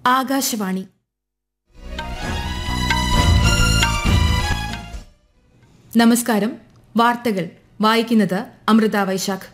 ആകാശവാണി നമസ്കാരം വാർത്തകൾ വായിക്കുന്നത് അമൃത വൈശാഖ്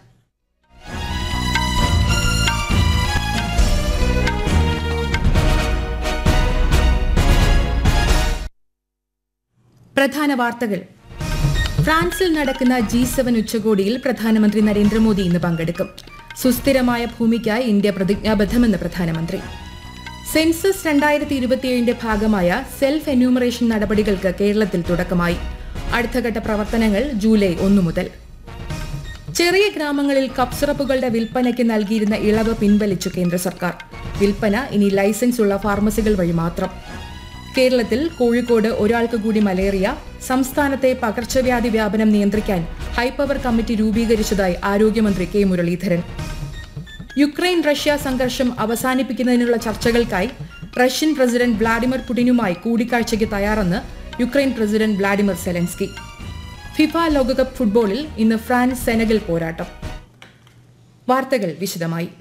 പ്രധാന വാർത്തകൾ ഫ്രാൻസിൽ നടക്കുന്ന ജി സെവൻ ഉച്ചകോടിയിൽ പ്രധാനമന്ത്രി നരേന്ദ്രമോദി ഇന്ന് പങ്കെടുക്കും സുസ്ഥിരമായ ഭൂമിക്കായി ഇന്ത്യ പ്രതിജ്ഞാബദ്ധമെന്ന് പ്രധാനമന്ത്രി സെൻസസ് രണ്ടായിരത്തി ഇരുപത്തിയേഴിന്റെ ഭാഗമായ സെൽഫ് എന്യൂമറേഷൻ നടപടികൾക്ക് കേരളത്തിൽ തുടക്കമായി അടുത്തഘട്ട പ്രവർത്തനങ്ങൾ ജൂലൈ ഒന്നു മുതൽ ചെറിയ ഗ്രാമങ്ങളിൽ കപ്സിറപ്പുകളുടെ വിൽപ്പനയ്ക്ക് നൽകിയിരുന്ന ഇളവ് പിൻവലിച്ചു കേന്ദ്ര സർക്കാർ വിൽപ്പന ഇനി ലൈസൻസ് ഉള്ള ഫാർമസികൾ വഴി മാത്രം കേരളത്തിൽ കോഴിക്കോട് ഒരാൾക്ക് കൂടി മലേറിയ സംസ്ഥാനത്തെ പകർച്ചവ്യാധി വ്യാപനം നിയന്ത്രിക്കാൻ ഹൈപ്പവർ കമ്മിറ്റി രൂപീകരിച്ചതായി ആരോഗ്യമന്ത്രി കെ മുരളീധരൻ യുക്രൈൻ റഷ്യ സംഘർഷം അവസാനിപ്പിക്കുന്നതിനുള്ള ചർച്ചകൾക്കായി റഷ്യൻ പ്രസിഡന്റ് വ്ളാഡിമിർ പുടിനുമായി കൂടിക്കാഴ്ചയ്ക്ക് തയ്യാറെന്ന് Ukraine president Vladimir Zelensky FIFA ലോകകപ്പ് ഫുട്ബോളിൽ ഇന്ന് ഫ്രാൻസ് സെനഗൽ പോരാട്ടം വാർത്തകൾ വിശദമായി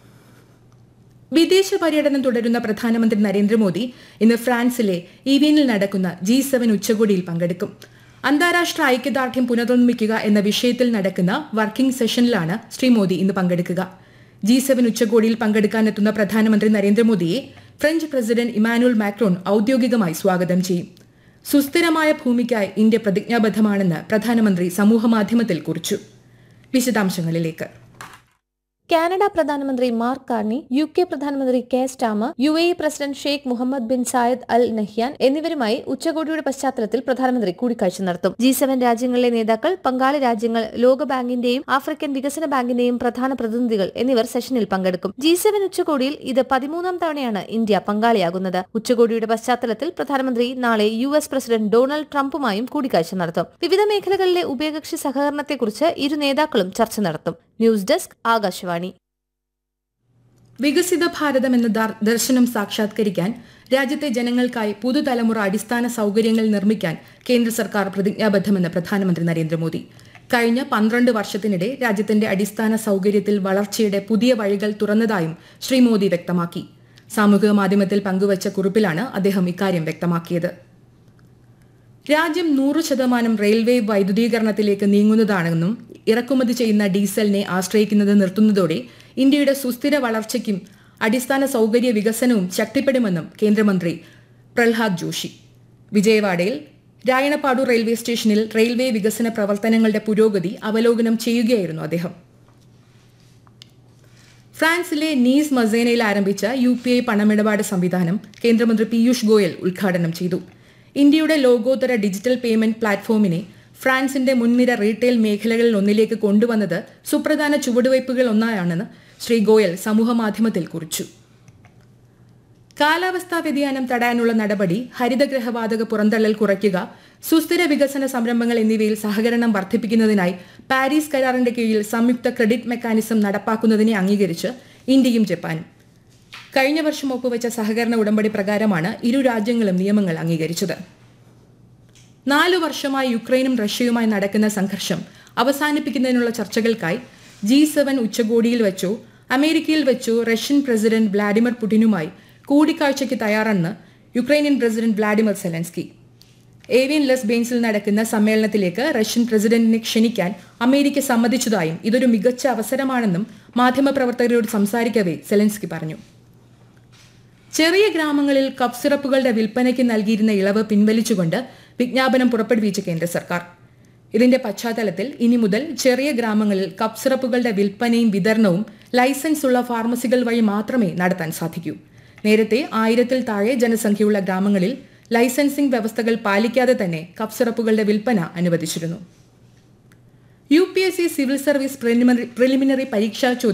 വിദേശ പര്യടനം തുടരുന്ന പ്രധാനമന്ത്രി നരേന്ദ്രമോദി ഇന്ന് ഫ്രാൻസിലെ ഇവീനിൽ നടക്കുന്ന ജി സെവൻ ഉച്ചകോടിയിൽ പങ്കെടുക്കും അന്താരാഷ്ട്ര ഐക്യദാർഢ്യം പുനർനിർമ്മിക്കുക എന്ന വിഷയത്തിൽ നടക്കുന്ന വർക്കിംഗ് സെഷനിലാണ് ശ്രീ മോദി ഇന്ന് പങ്കെടുക്കുക ജി സെവൻ ഉച്ചകോടിയിൽ പങ്കെടുക്കാനെത്തുന്ന പ്രധാനമന്ത്രി നരേന്ദ്രമോദിയെ ഫ്രഞ്ച് പ്രസിഡന്റ് ഇമാനുവൽ മാക്രോൺ ഔദ്യോഗികമായി സ്വാഗതം ചെയ്യും സുസ്ഥിരമായ ഭൂമിക്കായി ഇന്ത്യ പ്രതിജ്ഞാബദ്ധമാണെന്ന് പ്രധാനമന്ത്രി സമൂഹമാധ്യമത്തിൽ കുറിച്ചു വിശദാംശങ്ങളിലേക്ക് കാനഡ പ്രധാനമന്ത്രി മാർക്ക് കാർണി യു കെ പ്രധാനമന്ത്രി Keir Starmer U A E president Sheikh Mohammed bin Zayed Al Nahyan എന്നിവരുമായി ഉച്ചകോടിയുടെ പശ്ചാത്തലത്തിൽ പ്രധാനമന്ത്രി കൂടിക്കാഴ്ച നടത്തും ജി സെവൻ രാജ്യങ്ങളിലെ നേതാക്കൾ പങ്കാളി രാജ്യങ്ങൾ ലോകബാങ്കിന്റെയും ആഫ്രിക്കൻ വികസന ബാങ്കിന്റെയും പ്രധാന പ്രതിനിധികൾ എന്നിവർ സെഷനിൽ പങ്കെടുക്കും ജി സെവൻ ഉച്ചകോടിയിൽ ഇത് പതിമൂന്നാം തവണയാണ് ഇന്ത്യ പങ്കാളിയാകുന്നത് ഉച്ചകോടിയുടെ പശ്ചാത്തലത്തിൽ പ്രധാനമന്ത്രി നാളെ യു എസ് പ്രസിഡന്റ് ഡൊണാൾഡ് ട്രംപുമായും കൂടിക്കാഴ്ച നടത്തും വിവിധ മേഖലകളിലെ ഉഭയകക്ഷി സഹകരണത്തെക്കുറിച്ച് ഇരു നേതാക്കളും ചർച്ച നടത്തും ന്യൂസ് ഡെസ്ക് ആകാശവാണി വികസിത ഭാരതം എന്ന ദാർ- ദർശനം സാക്ഷാത്കരിക്കാൻ രാജ്യത്തെ ജനങ്ങൾക്കായി പുതുതലമുറ അടിസ്ഥാന സൗകര്യങ്ങൾ നിർമ്മിക്കാൻ കേന്ദ്ര സർക്കാർ പ്രതിജ്ഞാബദ്ധമെന്ന് പ്രധാനമന്ത്രി നരേന്ദ്രമോദി കഴിഞ്ഞ പന്ത്രണ്ട് വർഷത്തിനിടെ രാജ്യത്തിന്റെ അടിസ്ഥാന സൗകര്യത്തിൽ വളർച്ചയുടെ പുതിയ വഴികൾ തുറന്നതായും ശ്രീ മോദി വ്യക്തമാക്കി സാമൂഹിക മാധ്യമത്തിൽ പങ്കുവച്ച കുറിപ്പിലാണ് അദ്ദേഹം ഇക്കാര്യം വ്യക്തമാക്കിയത് രാജ്യം നൂറ് ശതമാനം റെയിൽവേ വൈദ്യുതീകരണത്തിലേക്ക് നീങ്ങുന്നതാണെന്നും ഇറക്കുമതി ചെയ്യുന്ന ഡീസലിനെ ആശ്രയിക്കുന്നത് നിർത്തുന്നതോടെ ഇന്ത്യയുടെ സുസ്ഥിര വളർച്ചയ്ക്കും അടിസ്ഥാന സൗകര്യ വികസനവും ശക്തിപ്പെടുമെന്നും കേന്ദ്രമന്ത്രി പ്രഹ്ലാദ് ജോഷി വിജയവാഡയിൽ രായണപ്പാടു റെയിൽവേ സ്റ്റേഷനിൽ റെയിൽവേ വികസന പ്രവർത്തനങ്ങളുടെ പുരോഗതി അവലോകനം ചെയ്യുകയായിരുന്നു അദ്ദേഹം ഫ്രാൻസിലെ നീസ് മസേനയിൽ ആരംഭിച്ച യു പി ഐ പണമിടപാട് സംവിധാനം കേന്ദ്രമന്ത്രി പീയൂഷ് ഗോയൽ ഉദ്ഘാടനം ചെയ്തു ഇന്ത്യയുടെ ലോകോത്തര ഡിജിറ്റൽ പേയ്മെന്റ് പ്ലാറ്റ്ഫോമിനെ ഫ്രാൻസിന്റെ മുൻനിര റീറ്റെയിൽ മേഖലകളിൽ ഒന്നിലേക്ക് കൊണ്ടുവന്നത് സുപ്രധാന ചുവടുവയ്പുകൾ ഒന്നായാണെന്ന് ശ്രീ ഗോയൽ സമൂഹമാധ്യമത്തിൽ കുറിച്ചു കാലാവസ്ഥാ വ്യതിയാനം തടയാനുള്ള നടപടി ഹരിതഗ്രഹവാതക പുറന്തള്ളൽ കുറയ്ക്കുക സുസ്ഥിര വികസന സംരംഭങ്ങൾ എന്നിവയിൽ സഹകരണം വർദ്ധിപ്പിക്കുന്നതിനായി പാരീസ് കരാറിന്റെ കീഴിൽ സംയുക്ത ക്രെഡിറ്റ് മെക്കാനിസം നടപ്പാക്കുന്നതിനെ അംഗീകരിച്ച് ഇന്ത്യയും ജപ്പാനും കഴിഞ്ഞ വർഷം ഒപ്പുവെച്ച സഹകരണ ഉടമ്പടി പ്രകാരമാണ് ഇരു രാജ്യങ്ങളും നിയമങ്ങൾ അംഗീകരിച്ചത് നാലു വർഷമായി യുക്രൈനും റഷ്യയുമായി നടക്കുന്ന സംഘർഷം അവസാനിപ്പിക്കുന്നതിനുള്ള ചർച്ചകൾക്കായി ജി സെവൻ ഉച്ചകോടിയിൽ വെച്ചോ അമേരിക്കയിൽ വെച്ചോ റഷ്യൻ പ്രസിഡന്റ് വ്ളാഡിമിർ പുടിനുമായി കൂടിക്കാഴ്ചയ്ക്ക് തയ്യാറെന്ന് Ukrainian president Vladimir Zelensky Evian Les ബെയിൻസിൽ നടക്കുന്ന സമ്മേളനത്തിലേക്ക് റഷ്യൻ പ്രസിഡന്റിനെ ക്ഷണിക്കാൻ അമേരിക്ക സമ്മതിച്ചതായും ഇതൊരു മികച്ച അവസരമാണെന്നും മാധ്യമപ്രവർത്തകരോട് സംസാരിക്കവേ സെലൻസ്കി പറഞ്ഞു ചെറിയ ഗ്രാമങ്ങളിൽ കപ്പ് സിറപ്പുകളുടെ വിൽപ്പനയ്ക്ക് നൽകിയിരുന്ന ഇളവ് പിൻവലിച്ചുകൊണ്ട് വിജ്ഞാപനം പുറപ്പെടുവിച്ച കേന്ദ്ര സർക്കാർ ഇതിന്റെ പശ്ചാത്തലത്തിൽ ഇനി മുതൽ ചെറിയ ഗ്രാമങ്ങളിൽ കപ്പ് സിറപ്പുകളുടെ വിൽപ്പനയും വിതരണവും ലൈസൻസ് ഉള്ള ഫാർമസികൾ വഴി മാത്രമേ നടത്താൻ സാധിക്കൂ നേരത്തെ ആയിരത്തിൽ താഴെ ജനസംഖ്യയുള്ള ഗ്രാമങ്ങളിൽ ലൈസൻസിംഗ് വ്യവസ്ഥകൾ പാലിക്കാതെ തന്നെ കപ്പ് സിറപ്പുകളുടെ വിൽപ്പന അനുവദിച്ചിരുന്നു U P S C civil service preliminary preliminary പരീക്ഷാ